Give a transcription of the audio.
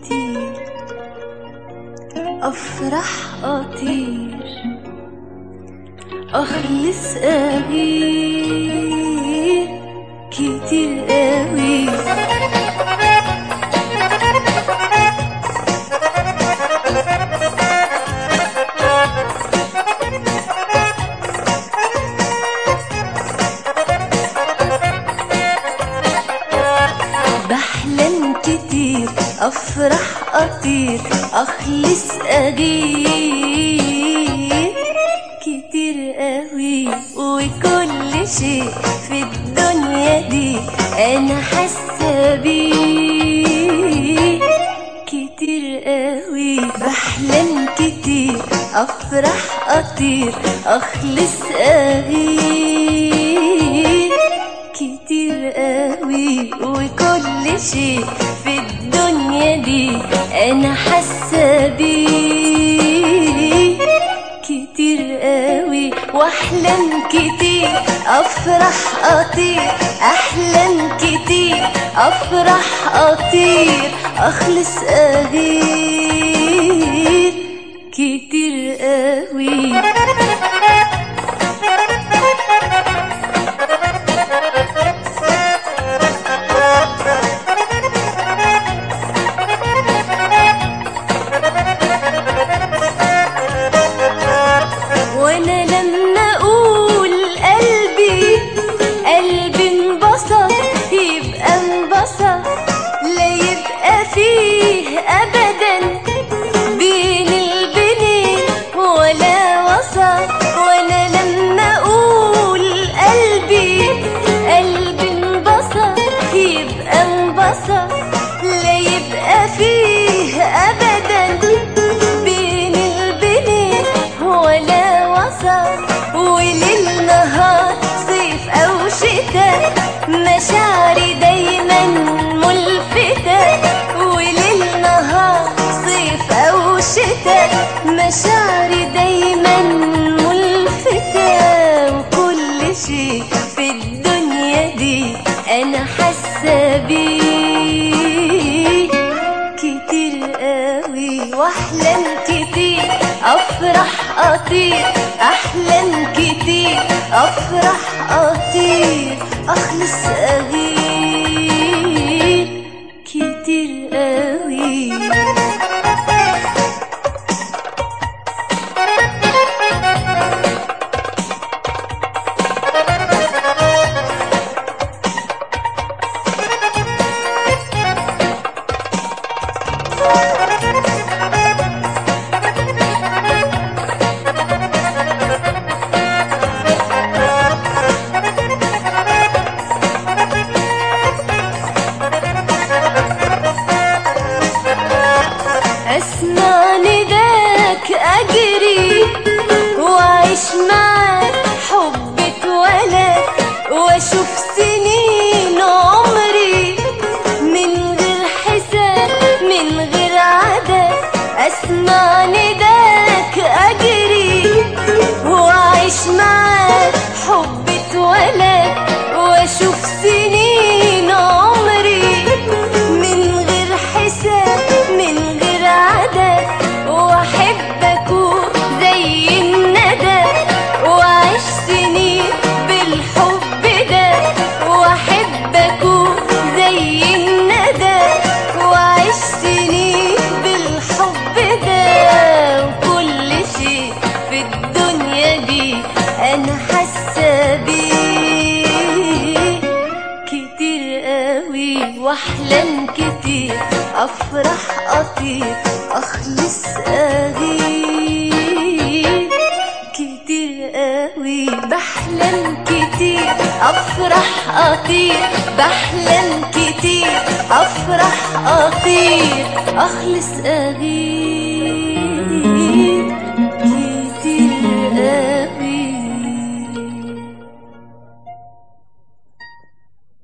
كتير افرح اطير اخلص اغير كتير قوي بحلم كتير افرح اطير اخلص اغير كتير قوي وكل شيء في الدنيا دي انا حاسه بيه كتير قوي بحلم كتير افرح اطير اخلص اغير كتير قوي وكل شيء في الدنيا دي انا حاسه بيه كتير قوي واحلم كتير افرح اطير احلم كتير افرح اطير اخلص اغير كتير قوي وانا لما اقول قلبي قلبي انبسط يبقى انبسط لا يبقى فيه ابدا بين البنين ولا وسط وانا لما اقول قلبي قلبي انبسط يبقى انبسط لا يبقى فيه ابدا بين البنين ولا وسط وليل نهار صيف او شتاء مشاعري دايما ملفتة وليل نهار صيف او شتاء مشاعري دايما ملفتة وكل شيء في الدنيا دي انا حاسه بيه كتير قوي واحلم كتير افرح اطير احلم كتير افرح اطير اخلص اغير كتير قوي اسمع نداك اجري واعيش معاك حب اتولد واشوف سنين عمري من غير حساب من غير عدد اسمع نداك اجري واعيش معاك حب اتولد واشوف سنين عمري من غير حساب من غير عدد واحب اكون زي الندى واعيش سنين بالحب ده واحب اكون زي الندى واعيش سنين بالحب ده وكل شيء في الدنيا دي انا حاسه بيه كتير قوي واحلم كتير افرح اطير اخلص اغير كتير قوي بحلم كتير افرح اطير بحلم كتير افرح اطير اخلص اغير